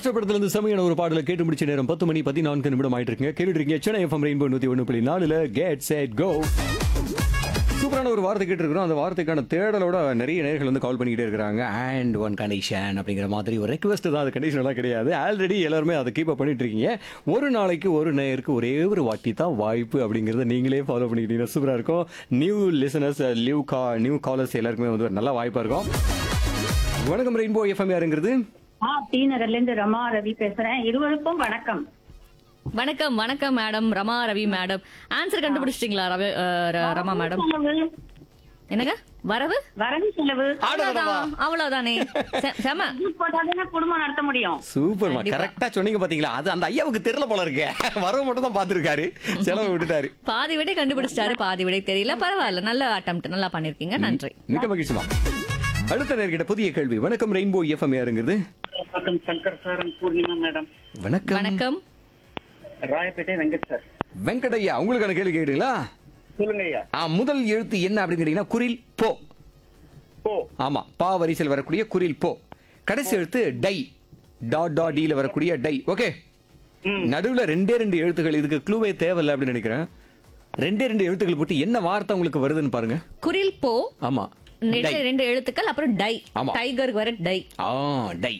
Master படத்துல இருந்து செமையான ஒரு பாடல கேட்டு முடிச்ச நேரம் பத்து மணி பதினான்கு நிமிடம் ஆயிட்டு இருக்குங்க கேட்டுட்டு இருக்கீங்க சென்னை எஃப்எம் ரெயின்போ நூத்தி ஒன்று புள்ளி நாலுல கெட் செட் கோ சூப்பரான ஒரு வார்த்தை கேட்டிருக்கிறோம் அந்த வார்த்தைக்கான தேடலோட நிறைய நேர்கள் வந்து கால் பண்ணிக்கிட்டே இருக்கிறாங்க அண்ட் ஒன் கண்டிஷன் அப்படிங்கிற மாதிரி ஒரு ரெக்வஸ்ட் தான் அது கண்டிஷன் எல்லாம் கிடையாது ஆல்ரெடி எல்லாருமே அதை கீப் அப் பண்ணிட்டு இருக்கீங்க ஒரு நாளைக்கு ஒரு நேருக்கு ஒரே ஒரு வாட்டி தான் வாய்ப்பு அப்படிங்கறத நீங்களே ஃபாலோ பண்ணிக்கிட்டீங்கன்னா சூப்பரா இருக்கும் நியூ லிசனர்ஸ் நியூ கா நியூ காலர்ஸ் எல்லாருக்குமே வந்து ஒரு நல்ல வாய்ப்பா இருக்கும் வணக்கம் ரெயின்போ எஃப்எம் யாருங்கிறது ஆ டி நகர்ல இருந்து ரமா ரவி பேசுறேன் இருவருக்கும் வணக்கம் வணக்கம் வணக்கம் madam Rama Ravi madam answer கண்டுபிடிச்சிட்டீங்களா ரவி அஹ், ர- ரமா மேடம் செலவு என்னங்க வரவு வரவு செலவு அவ்வளவுதான் அவ்வளவுதானே செ- செம இது போட்டாதானே குடும்பம் நடத்த முடியும் சூப்பர்மா கண்டிப்பா. கரெக்டா சொன்னீங்க பாத்தீங்களா அது அந்த ஐயாவுக்கு தெரியல போல இருக்கு வரவு மட்டும் தான் பாத்துருக்காரு செலவு விட்டுட்டாரு பாதி விடை கண்டுபிடிச்சிட்டாரு பாதி விடை தெரியல பரவாயில்ல நல்ல அட்டம் நல்லா பண்ணிருக்கீங்க நன்றி மிக்க மகிழ்ச்சிமா அடுத்த நேர்கிட்ட புதிய கேள்வி வணக்கம் ரெயின்போ எஃப்எம் யாருங்கிறது வணக்கம் சங்கர் சார் பூர்ணிமா மேடம் வணக்கம் வணக்கம் ராயப்பேட்டை வெங்கட் சார் வெங்கடையா உங்களுக்கான கேள்வி கேட்டீங்களா சொல்லுங்க ஐயா ஆ, முதல் எழுத்து என்ன அப்படின்னு கேட்டீங்கன்னா குரில் போ ஓ ஆமா பா வரிசையில் வரக்கூடிய குரில் போ கடைசி எழுத்து டை டாட் டாட் டில வரக்கூடிய டை ஓகே நடுவுல ரெண்டே ரெண்டு எழுத்துக்கள் இதுக்கு க்ளூவே தேவையில்லை அப்படின்னு நினைக்கிறேன் ரெண்டே ரெண்டு எழுத்துக்கள் போட்டு என்ன வார்த்தை உங்களுக்கு வருதுன்னு பாருங்க குரில் போ ஆமா ரெண்டு டை ரெண்டு எழுத்துக்கள் அப்புறம் டை ஆமா. டைகருக்கு வர டை ஆ டை